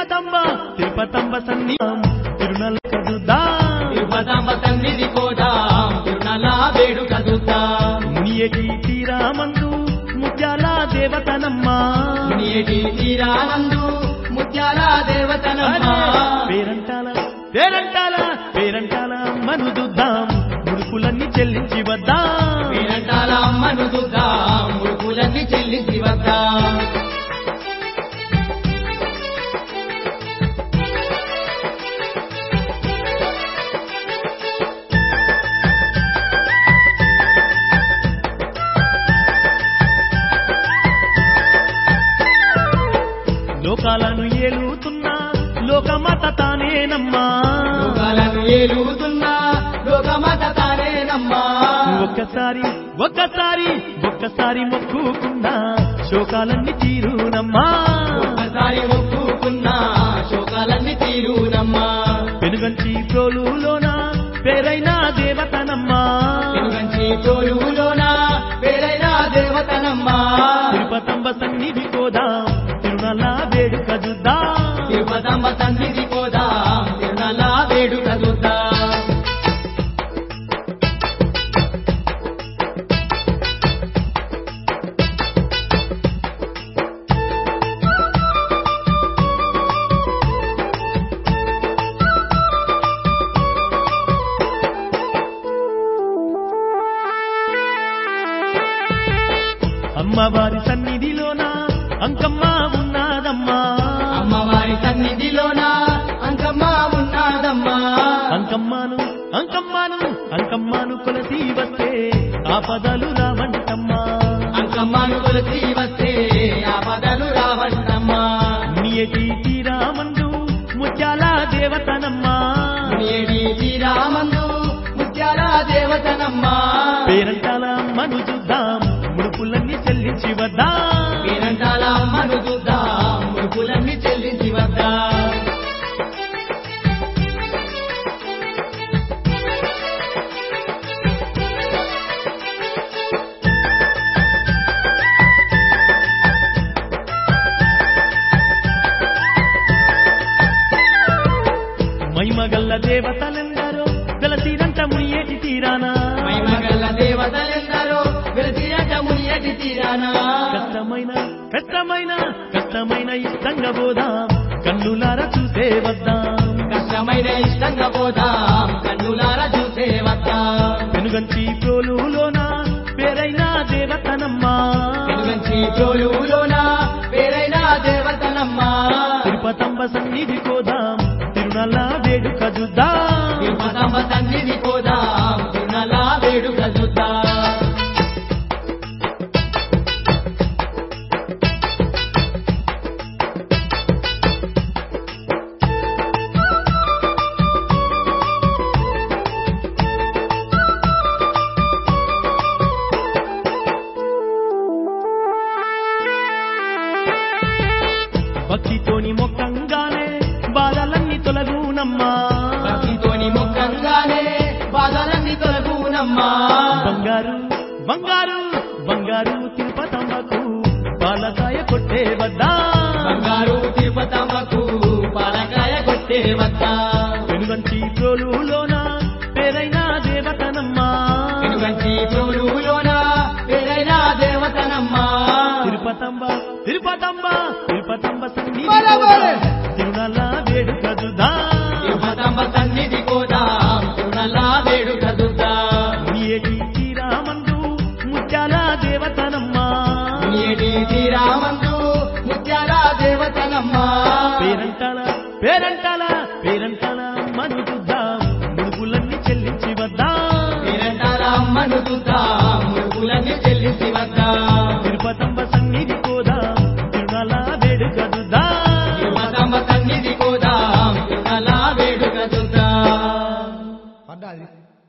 తిరుపతంబ తిరుపతంబ సన్నిధం తిరునల కదుదాం తిరుపతాంబ సన్నిధి కోదాం తిరునల వేడుక చూద్దాం మునియటి తీరామందు ముత్యాల దేవతనమ్మ మునియేటి తీరానందు ముత్యాల దేవతనమ్మ పేరంటాల పేరంటాల పేరంటాల అమ్మను చూద్దాం ముడుపులన్నీ చెల్లించి వద్దాం పేరంటాల అమ్మను చూద్దాం ముడుపులన్నీ చెల్లించి వద్దాం లోకాలను ఏలుతున్నా లోకమాత తానేనమ్మా లోకాలను ఏలుగుతున్నా లోకమత తానేనమ్మా ఒక్కసారి ఒక్కసారి ఒక్కసారి మొక్కుకున్నా శోకాలన్నీ తీరునమ్మా ఒక్కసారి ఒప్పుకున్నా శోకాలన్నీ తీరునమ్మా వెనుగంచి ప్రోలులోన పేరైన దేవతనమ్మా ఎందుకంచి తోలులోన పేరైన దేవతనమ్మా తిరుపతంబ సన్నిధి కోదాం తిరునల వేడుక చూద్దాం తిరుపతమ్మ సన్నిధి కోదాం తిరునల వేడుక చూద్దాం అమ్మవారి సన్నిధిలోన అంకమ్మ ఉన్నాదమ్మా అమ్మవారి సన్నిధిలోన అంకమ్మ ఉన్నాదమ్మా అంకమ్మాను అంకమ్మాను అంకమ్మాను కొలసి వస్తే ఆపదలు రావంటమ్మా అంకమ్మను కొలిసి వస్తే ఆపదలు రావంటమ్మా నియటి తీరామందు ముత్యాల దేవతనమ్మా ఏడి శ్రీరామందు ముత్యాల దేవతనమ్మా పేరంటాల అమ్మను చూద్దాం ముడుపులన్నీ చెల్లించి వద్దాం పేరంటాల అమ్మను చూద్దాం ముడుపులన్నీ చెల్లించి వద్దాం మైమగల్ల దేవతలెందరో వెలసిరంట మునియేటి తీరానా మహిమగల్ల దేవతలెందరో వెలిసిరట మునియటి తీరానా కష్టమైన కష్టమైన కష్టమైన ఇష్టంగా పోదాం కన్నులారా చూసే వద్దాం కష్టమైన ఇష్టంగా పోదాం కన్నులారా చూసే వద్దాం వెనుగంచి ప్రోలులోన పేరైన దేవతనమ్మా వెనుగంచి తోలులోన పేరైన దేవతనమ్మా తిరుపతంబ సన్నిధి కోదాం తిరునల్ల వేడుక చూద్దాం తిరుపతమ్మ సన్నిధి పోదాం తిరునల వేడుక చూద్దాం భక్తితోని మొక్కంగానే బాధలన్నీ తొలగునమ్మా భక్తితోని ముఖంగానే బాధలన్నీ తొలగునమ్మా బంగారు బంగారు బంగారు తిరుపతమ్మకు పాలకాయ కొట్టే వద్దా బంగారు తిరుపతమ్మకు పాలకాయ కొట్టే వద్దా వెనుగంచి ప్రోలులోన పేరైన దేవతనమ్మా వెనుగంచి తోలులోన పేరైన దేవతనమ్మా తిరుపతంబ తిరుపతంబ తిరుపతంబ సన్నిధి బలబలే! తిరునల్ల వేడుక చూద్దాం తిరుపతమ్మ సన్నిధి కోదాం తిరునల వేడుక చూద్దాం ఏటి శ్రీరామందు ముత్యాల దేవతనమ్మా ఏడి శ్రీరామందు ముత్యాల దేవతనమ్మా పేరంటాల పేరంటాల పేరంటాల అమ్మను చూద్దాం ముడుపులన్నీ చెల్లించి వద్దాం పేరంటాల అమ్మను చూద్దాం ముడుపులన్నీ చెల్లించి వద్దాం తిరుపతంబ సన్నిధి కోదాం తిరునాల వేడుక చూద్దాం తిరుపతమ్మ సన్నిధి కోదాం తిరునల వేడుక చూద్దాం పడ్డాది